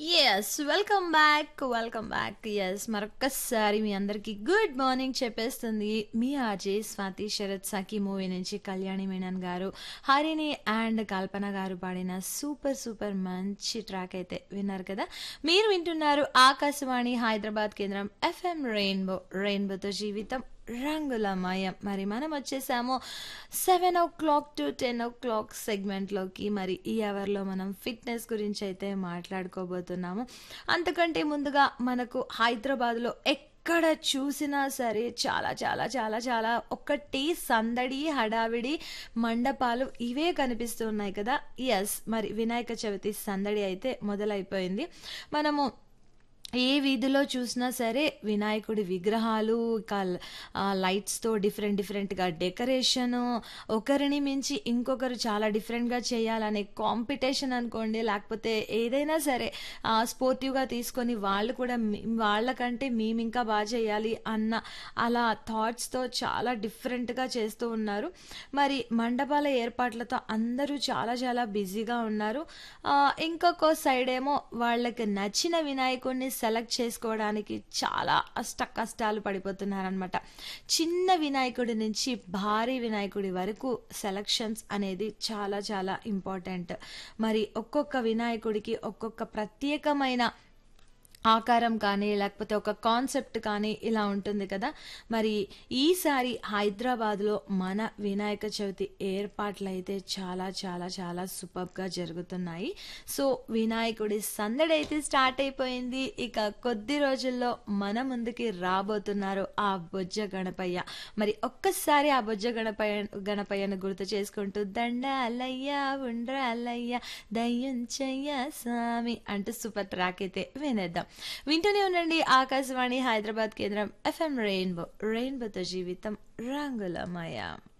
yes welcome back welcome back yes మరొక్కసారి మీ అందరికీ గుడ్ మార్నింగ్ చెప్పేస్తుంది మీ ఆర్జే స్వాతి శరత్ సఖీ మూవీ నుంచి కళ్యాణి మీనన్ గారు హరిణి అండ్ కల్పన గారు పాడిన సూపర్ సూపర్ మంచి ట్రాక్ అయితే విన్నారు కదా మీరు వింటున్నారు ఆకాశవాణి హైదరాబాద్ కేంద్రం ఎఫ్ఎం రెయిన్బో రెయిన్బోతో జీవితం రంగులమయం మరి మనం వచ్చేసాము seven o'clock to ten o'clock సెగ్మెంట్లోకి మరి ఈ అవర్లో మనం ఫిట్నెస్ గురించి అయితే మాట్లాడుకోబోతున్నాము అంతకంటే ముందుగా మనకు హైదరాబాద్లో ఎక్కడ చూసినా సరే చాలా చాలా చాలా చాలా ఒక్కటి సందడి హడావిడి మండపాలు ఇవే కనిపిస్తూ ఉన్నాయి కదా ఎస్ మరి వినాయక చవితి సందడి అయితే మొదలైపోయింది మనము ఏ వీధిలో చూసినా సరే వినాయకుడి విగ్రహాలు ఇక లైట్స్తో డిఫరెంట్ డిఫరెంట్గా డెకరేషను ఒకరిని మించి ఇంకొకరు చాలా డిఫరెంట్గా చేయాలనే కాంపిటీషన్ అనుకోండి లేకపోతే ఏదైనా సరే స్పోర్టివ్గా తీసుకొని వాళ్ళు కూడా మీ- వాళ్ళకంటే మేము ఇంకా బాగా చేయాలి అన్న అలా థాట్స్తో చాలా డిఫరెంట్గా చేస్తూ ఉన్నారు మరి మండపాల ఏర్పాట్లతో అందరూ చాలా చాలా బిజీగా ఉన్నారు ఆ, ఇంకొక సైడ్ ఏమో వాళ్ళకి నచ్చిన వినాయకుడిని సెలెక్ట్ చేసుకోవడానికి చాలా అష్ట కష్టాలు పడిపోతున్నారనమాట చిన్న వినాయకుడి నుంచి భారీ వినాయకుడి వరకు సెలక్షన్స్ అనేది చాలా చాలా ఇంపార్టెంట్ మరి ఒక్కొక్క వినాయకుడికి ఒక్కొక్క ప్రత్యేకమైన ఆకారం కానీ లేకపోతే ఒక కాన్సెప్ట్ కానీ ఇలా ఉంటుంది కదా మరి ఈసారి హైదరాబాద్లో మన వినాయక చవితి ఏర్పాట్లు అయితే చాలా చాలా చాలా సూపర్గా జరుగుతున్నాయి సో వినాయకుడి సందడి అయితే స్టార్ట్ అయిపోయింది ఇక కొద్ది రోజుల్లో మన ముందుకి రాబోతున్నారు ఆ బొజ్జ గణపయ్య మరి ఒక్కసారి ఆ బొజ్జ గణపయ్య గణపయ్యను గుర్తు చేసుకుంటూ దండ అల్లయ్య ఉండ్ర అల్లయ్య దయ్యుంచయ్య స్వామి అంటూ సూపర్ ట్రాక్ అయితే వినేద్దాం వింటూనే ఉండండి ఆకాశవాణి హైదరాబాద్ కేంద్రం ఎఫ్ఎం రెయిన్బో రెయిన్బోతో జీవితం రంగులమయ